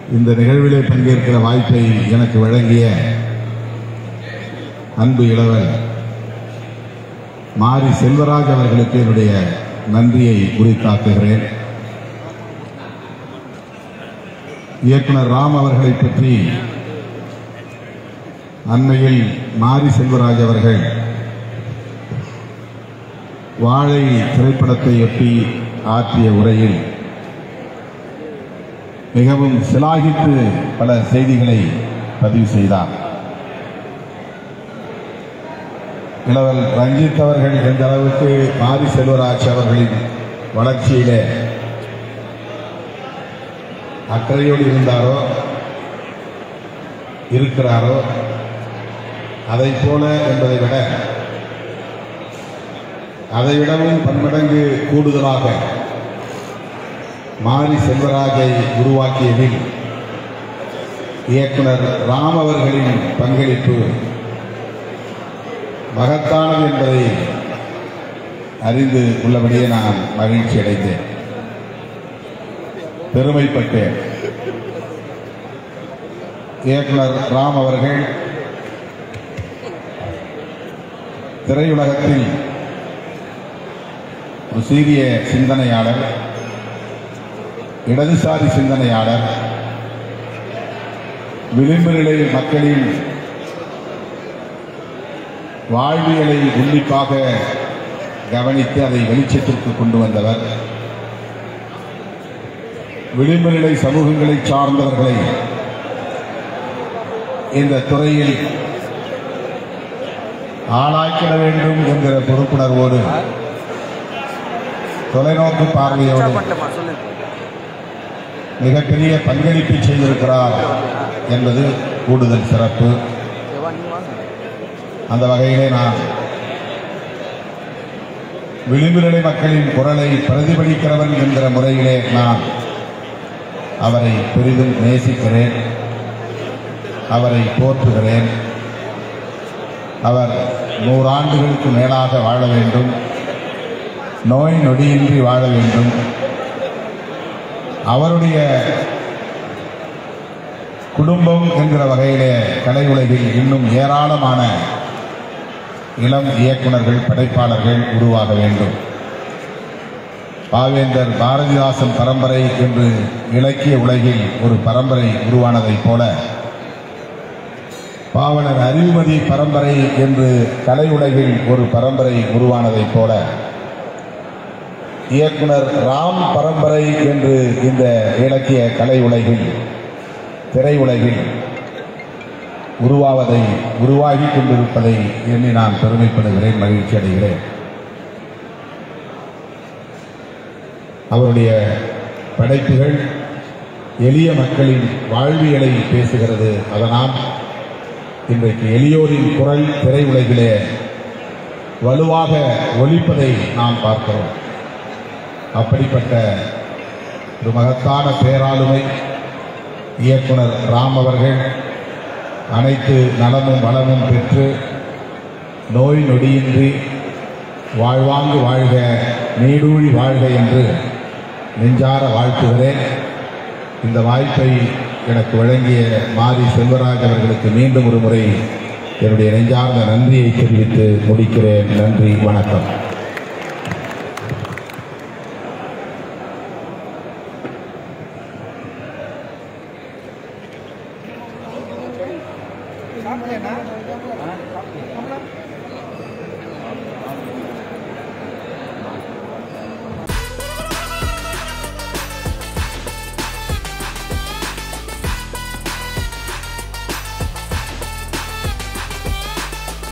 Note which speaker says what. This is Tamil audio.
Speaker 1: இந்த நிகழ்விலே பங்கேற்கிற வாய்ப்பை எனக்கு வழங்கிய அன்பு இளவல் மாரி செல்வராஜ் அவர்களுக்கு என்னுடைய நன்றியை உரித்தாக்குகிறேன் இயக்குனர் ராம் அவர்களை பற்றி அண்மையில் மாரி செல்வராஜ் அவர்கள் வாழை திரைப்படத்தையொட்டி ஆற்றிய உரையில் மிகவும் சிலாகித்து பல செய்திகளை பதிவு செய்தார் இளவல் ரஞ்சித் அவர்கள் எந்த அளவுக்கு மாரி செல்வராஜ் அவர்களின் வளர்ச்சியிலே அக்கறையோடு இருந்தாரோ இருக்கிறாரோ அதை போல என்பதை விட அதைவிடவும் பன்மடங்கு கூடுதலாக மாரி செல்வராஜை உருவாக்கியதில் இயக்குனர் ராம் அவர்களின் பங்களிப்பு மகத்தானது என்பதை அறிந்து உள்ளபடியே நான் மகிழ்ச்சி அடைந்தேன் பெருமைப்பட்டேன் இயக்குனர் ராம் அவர்கள் திரையுலகத்தில் ஒரு சீரிய சிந்தனையாளர் இடதுசாரி சிந்தனையாளர் விளிம்பு நிலை மக்களின் வாழ்வியலை உன்னிப்பாக கவனித்து அதை வெளிச்சத்திற்கு கொண்டு வந்தவர் விளிம்பு நிலை சமூகங்களை சார்ந்தவர்களை இந்த துறையில் ஆளாக்கிட வேண்டும் என்கிற பொறுப்புணர்வோடு தொலைநோக்கு பார்வையோடு
Speaker 2: பண்ணட்டுமா சொல்லு
Speaker 1: மிகப்பெரிய பங்களிப்பை செய்திருக்கிறார் என்பது கூடுதல் சிறப்பு
Speaker 2: தேவா நீ வாங்க
Speaker 1: அந்த வகையிலே நான் விளிம்புநிலை மக்களின் குரலை பிரதிபலிக்கிறவன் என்கிற முறையிலே நான் அவரை பெரிதும் நேசிக்கிறேன் அவரை போற்றுகிறேன் அவர் நூறாண்டுகளுக்கு மேலாக வாழ வேண்டும் நோய் நொடியின்றி வாழ வேண்டும் அவருடைய குடும்பம் என்கிற வகையிலே கலை உலகில் இன்னும் ஏராளமான இளம் இயக்குனர்கள் படைப்பாளர்கள் உருவாக வேண்டும் பாவேந்தர் பாரதிதாசன் பரம்பரை என்று இலக்கிய உலகில் ஒரு பரம்பரை உருவானதைப் போல பாவலர் அறிவுமதி பரம்பரை என்று கலை உலகில் ஒரு பரம்பரை உருவானதைப் போல இயக்குனர் ராம் பரம்பரை என்று இந்த இலக்கிய கலை உலகில் திரையுலகில் உருவாவதை உருவாகி கொண்டிருப்பதை எண்ணி நான் பெருமைப்படுகிறேன் மகிழ்ச்சி அடைகிறேன் அவருடைய படைப்புகள் எளிய மக்களின் வாழ்வியலை பேசுகிறது அதனால் இன்றைக்கு எளியோரின் குரல் திரையுலகிலே வலுவாக ஒலிப்பதை நாம் பார்க்கிறோம் அப்படிப்பட்ட ஒரு மகத்தான பேராளுமை இயக்குனர் ராம் அவர்கள் அனைத்து நலமும் வளமும் பெற்று நோய் நொடியின்றி வாழ்வாங்கு வாழ்க நீடூழி வாழ்க என்று நெஞ்சார வாழ்த்துகிறேன் இந்த வாய்ப்பை எனக்கு வழங்கிய மாரி செல்வராஜ் அவர்களுக்கு மீண்டும் ஒரு முறை என்னுடைய நெஞ்சார்ந்த நன்றியை தெரிவித்து முடிக்கிறேன் நன்றி வணக்கம்
Speaker 2: சாப்பிடலண்ணா